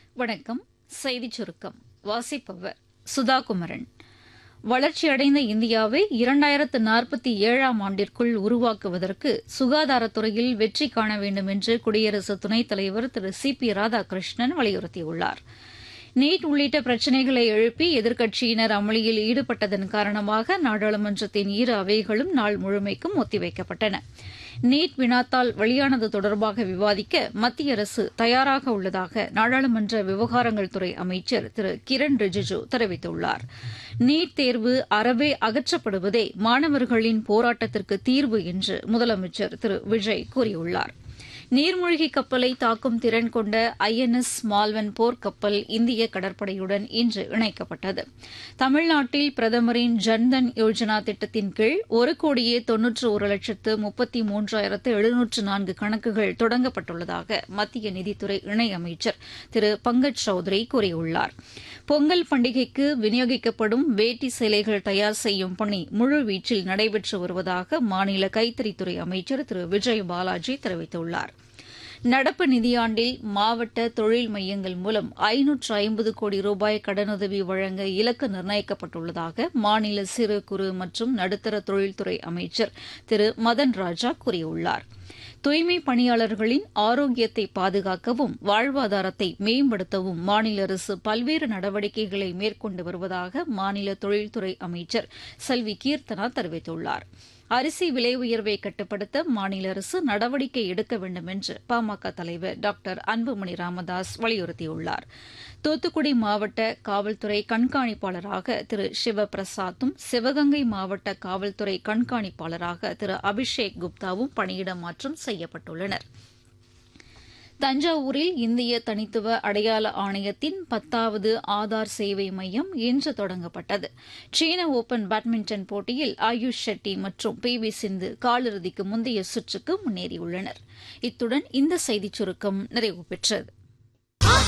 வணக்கம் செய்திச் சுருக்கம் வாசிப்பவர் சுதா குமரன் வளர்ச்சியடைந்த இந்தியாவை இரண்டாயிரத்து நாற்பத்தி ஏழாம் ஆண்டிற்குள் உருவாக்குவதற்கு சுகாதாரத்துறையில் வெற்றி காண வேண்டும் என்று குடியரசு துணைத் தலைவர் திரு சி பி ராதாகிருஷ்ணன் வலியுறுத்தியுள்ளார் நீட் உள்ளிட்ட பிரச்சினைகளை எழுப்பி எதிர்க்கட்சியினர் அமளியில் ஈடுபட்டதன் காரணமாக நாடாளுமன்றத்தின் இரு அவைகளும் நாள் முழுமைக்கும் ஒத்திவைக்கப்பட்டன நீட் வினாத்தால் வெளியானது தொடர்பாக விவாதிக்க மத்திய அரசு தயாராக உள்ளதாக நாடாளுமன்ற விவகாரங்கள் துறை அமைச்சர் திரு கிரண் ரிஜிஜு தெரிவித்துள்ளார் நீட் தேர்வு அறவே அகற்றப்படுவதே மாணவர்களின் போராட்டத்திற்கு தீர்வு என்று முதலமைச்சர் திரு விஜய் கூறியுள்ளார் நீர்மூழ்கி கப்பலை தாக்கும் திறன் கொண்ட ஐ என் எஸ் மால்வன் போர்க்கப்பல் இந்திய கடற்படையுடன் இன்று இணைக்கப்பட்டது தமிழ்நாட்டில் பிரதமரின் ஜன்தன் யோஜனா திட்டத்தின் கீழ் ஒரு கோடியே தொன்னூற்று ஒரு லட்சத்து முப்பத்தி மூன்றாயிரத்து எழுநூற்று நான்கு கணக்குகள் தொடங்கப்பட்டுள்ளதாக மத்திய நிதித்துறை இணையமைச்சர் திரு பங்கஜ் சௌத்ரி கூறியுள்ளார் பொங்கல் பண்டிகைக்கு விநியோகிக்கப்படும் வேட்டி சேலைகள் தயார் செய்யும் பணி முழுவீச்சில் நடைபெற்று வருவதாக மாநில கைத்தறித்துறை அமைச்சர் திரு விஜய் பாலாஜி தெரிவித்துள்ளார் நடப்பு நிதியாண்டில் மாவட்ட தொழில் மையங்கள் மூலம் ஐநூற்று ஐம்பது கோடி ரூபாய் கடனுதவி வழங்க இலக்கு நிர்ணயிக்கப்பட்டுள்ளதாக மாநில சிறு குறு மற்றும் நடுத்தர தொழில்துறை அமைச்சர் திரு மதன் ராஜா கூறியுள்ளார் தூய்மை பணியாளர்களின் ஆரோக்கியத்தை பாதுகாக்கவும் வாழ்வாதாரத்தை மேம்படுத்தவும் மாநில அரசு பல்வேறு நடவடிக்கைகளை மேற்கொண்டு வருவதாக மாநில தொழில்துறை அமைச்சர் செல்வி கீர்த்தனா தெரிவித்துள்ளாா் அரிசி விலை உயர்வை கட்டுப்படுத்த மாநில அரசு நடவடிக்கை எடுக்க வேண்டும் என்று பாமக தலைவர் டாக்டர் அன்புமணி ராமதாஸ் வலியுறுத்தியுள்ளார் தூத்துக்குடி மாவட்ட காவல்துறை கண்காணிப்பாளராக திரு சிவபிரசாத்தும் சிவகங்கை மாவட்ட காவல்துறை கண்காணிப்பாளராக திரு அபிஷேக் குப்தாவும் பணியிட மாற்றம் செய்யப்பட்டுள்ளனா் தஞ்சாவூரில் இந்திய தனித்துவ அடையாள ஆணையத்தின் பத்தாவது ஆதார் சேவை மையம் இன்று தொடங்கப்பட்டது சீன ஓபன் பேட்மிண்டன் போட்டியில் ஆயுஷ் ஷெட்டி மற்றும் பி வி சிந்து காலிறுதிக்கு முந்தைய சுற்றுக்கு முன்னேறியுள்ளனர் இத்துடன் இந்த செய்திச் சுருக்கம் நிறைவு பெற்றது